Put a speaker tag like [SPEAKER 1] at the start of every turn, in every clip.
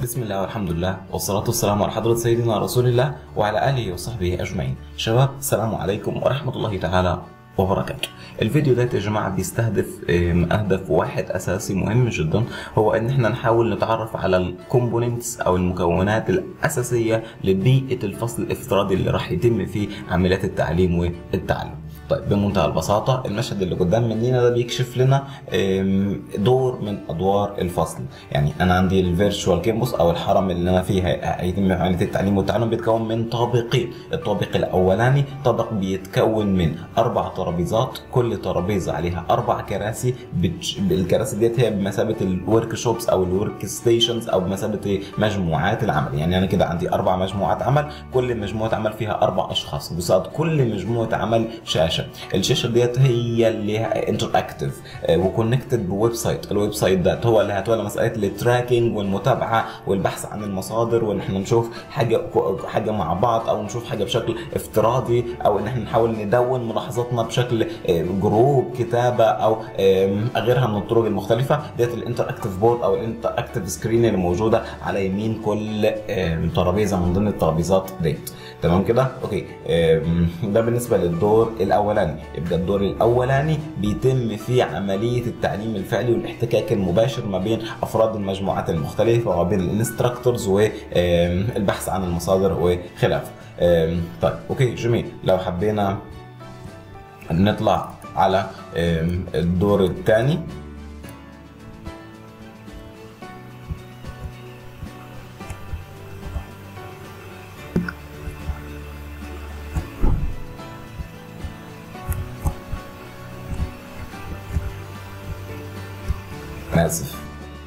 [SPEAKER 1] بسم الله والحمد لله والصلاة والسلام على حضرة سيدنا رسول الله وعلى آله وصحبه أجمعين شباب السلام عليكم ورحمة الله تعالى وبركاته الفيديو ده يا جماعة بيستهدف آم، هدف واحد أساسي مهم جدا هو إن احنا نحاول نتعرف على الكومبوننتس أو المكونات الأساسية لبيئة الفصل الافتراضي اللي راح يتم فيه عمليات التعليم والتعلم طيب بمنتهى البساطة المشهد اللي قدام مننا ده بيكشف لنا آم، دور من أدوار الفصل يعني أنا عندي الفيرتشوال كامبوس أو الحرم اللي أنا فيه هي- هيتم عملية التعليم والتعلم بيتكون من طابقين الطابق الأولاني طابق بيتكون من أربع ترابيزات كل ترابيزة عليها أربع كراسي بتش... الكراسي ديت هي بمثابة الورك شوبس أو الورك ستيشنز أو بمثابة إيه؟ مجموعات العمل يعني أنا كده عندي أربع مجموعات عمل كل مجموعة عمل فيها أربع أشخاص قصاد كل مجموعة عمل شاشة الشاشة ديت هي اللي انتراكتيف وكونكتد بويب سايت الويب سايت ده هو اللي هتولى مسألة التراكنج والمتابعة والبحث عن المصادر وإن احنا نشوف حاجة حاجة مع بعض أو نشوف حاجة بشكل افتراضي أو إن احنا نحاول ندون ملاحظاتنا بشكل آه، جروب كتابة أو آم، غيرها من الطرق المختلفة ديت الانتراكتيف بورد أو الانتراكتيف سكرين اللي موجودة على يمين كل آم، ترابيزة من ضمن الترابيزات ديت تمام كده اوكي آم، ده بالنسبه للدور الاولاني يبقى الدور الاولاني بيتم فيه عمليه التعليم الفعلي والاحتكاك المباشر ما بين افراد المجموعات المختلفه وما بين الانستراكتورز والبحث عن المصادر وخلافه آم، طيب اوكي جميل لو حبينا نطلع على آم، الدور الثاني أنا آسف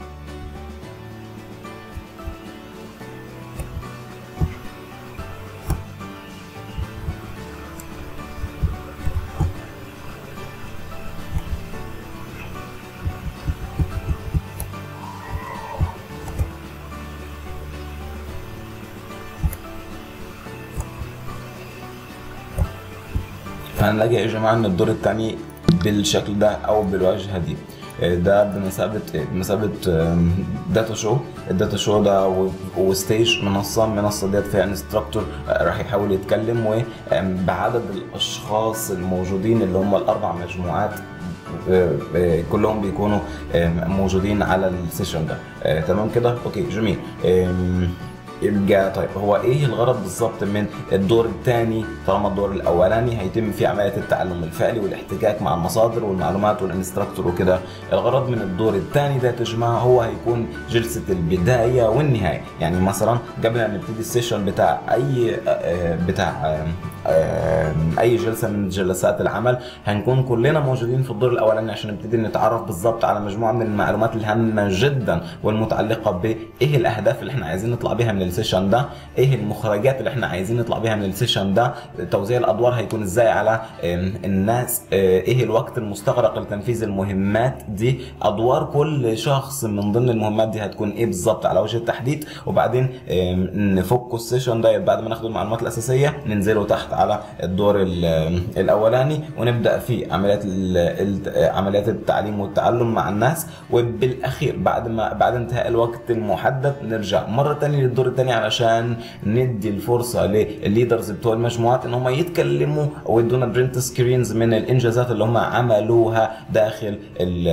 [SPEAKER 1] فهنلاقي يا جماعه ان الدور الثاني بالشكل ده او بالواجهه دي آه، ده بمثابه بمثابه آم، داتا شو الداتا شو ده و- وستيج منصه المنصه ديت فيها انستراكتور راح يحاول يتكلم وبعدد الاشخاص الموجودين اللي هم الاربع مجموعات آه، آه، كلهم بيكونوا آه، موجودين على السيشن ده آه، تمام كده اوكي جميل آم، يبقى طيب هو ايه الغرض بالظبط من الدور الثاني طالما الدور الاولاني هيتم فيه عمليه التعلم الفعلي والاحتكاك مع المصادر والمعلومات والانستراكتور وكده الغرض من الدور الثاني ده يا جماعه هو هيكون جلسه البدايه والنهايه يعني مثلا قبل ان نبتدي السيشن بتاع اي آه، بتاع آه، آه، اي جلسه من جلسات العمل هنكون كلنا موجودين في الدور الاولاني عشان نبتدي نتعرف بالظبط على مجموعه من المعلومات الهامه جدا والمتعلقه بايه الاهداف اللي احنا عايزين نطلع بيها من السيشن ده ايه المخرجات اللي احنا عايزين نطلع بيها من السيشن ده توزيع الادوار هيكون ازاي على آم، الناس آه، ايه الوقت المستغرق لتنفيذ المهمات دي ادوار كل شخص من ضمن المهمات دي هتكون ايه بالظبط على وجه التحديد وبعدين آم، نفك السيشن ده بعد ما ناخد المعلومات الاساسيه ننزله تحت على الدور ال- الاولاني ونبدا في عمليات ال- ال- عمليات التعليم والتعلم مع الناس وبالاخير بعد ما بعد انتهاء الوقت المحدد نرجع مره تانية للدور الثاني علشان ندي الفرصه للليدرز بتوع المجموعات ان هم يتكلموا ويدونا برنت سكرينز من الانجازات اللي هم عملوها داخل ال-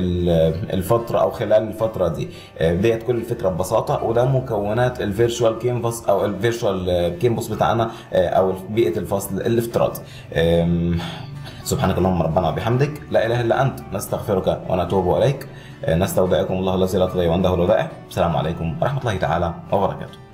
[SPEAKER 1] ال- الفتره او خلال الفتره دي آه، ديت كل الفكره ببساطه وده مكونات الفيرتشوال كينفاس او الفيرتشوال كيمبوس بتاعنا آه، او بيئه الفصل الافتراضي آم، سبحانك اللهم ربنا وبحمدك لا اله الا انت نستغفرك ونتوب اليك آه، نستودعكم الله الذي لا تضيع عنده الودائع السلام عليكم ورحمه الله تعالى وبركاته